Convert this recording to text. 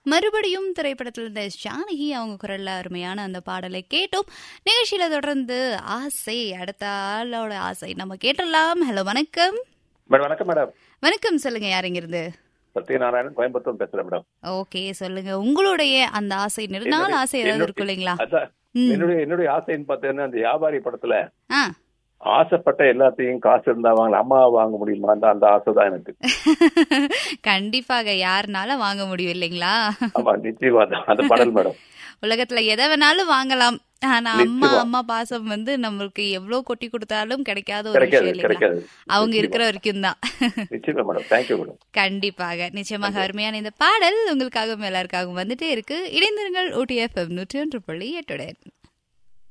மறுபடியும் திரைப்படத்தில் இந்த ஜானகி அவங்க குரல்ல அருமையான அந்த பாடலை கேட்டோம் நிகழ்ச்சியில தொடர்ந்து ஆசை அடுத்த ஆளோட ஆசை நம்ம கேட்டுடலாம் ஹலோ வணக்கம் மேடம் வணக்கம் மேடம் வணக்கம் சொல்லுங்க யாருங்கிருந்து சத்யநாராயணன் கோயம்புத்தூர் பேசுறேன் மேடம் ஓகே சொல்லுங்க உங்களுடைய அந்த ஆசை நெடுநாள் ஆசை ஏதாவது இருக்கும் இல்லைங்களா அதான் ம். என்னுடைய என்னுடைய ஆசைன்னு பார்த்தீங்கன்னா அந்த வியாபாரி படத்துல ஆ ஆசைப்பட்ட எல்லாத்தையும் காசு இருந்தா வாங்கலாம் அம்மா வாங்க முடியுமா அந்த அந்த ஆசை தான் எனக்கு கண்டிப்பாக யாருனால வாங்க முடியும் இல்லைங்களா ஆமா நிச்சயமா தான் அந்த பாடல் மேடம் உலகத்துல எதை வேணாலும் வாங்கலாம் ஆனா அம்மா நிச்சயமா. அம்மா பாசம் வந்து நம்மளுக்கு எவ்வளவு கொட்டி கொடுத்தாலும் கிடைக்காத ஒரு கிடைக்காது விஷயம் இல்லைங்களா கிடைக்காது அவங்க இருக்கிற வரைக்கும் தான் நிச்சயமா மேடம் தேங்க்யூ மேடம் கண்டிப்பாக நிச்சயமாக அருமையான இந்த பாடல் உங்களுக்காகவும் எல்லாருக்காகவும் வந்துட்டே இருக்கு இணைந்திருங்கள் ஓடிஎஃப்எம் நூற்றி ஒன்று புள்ளி எட்டுடன்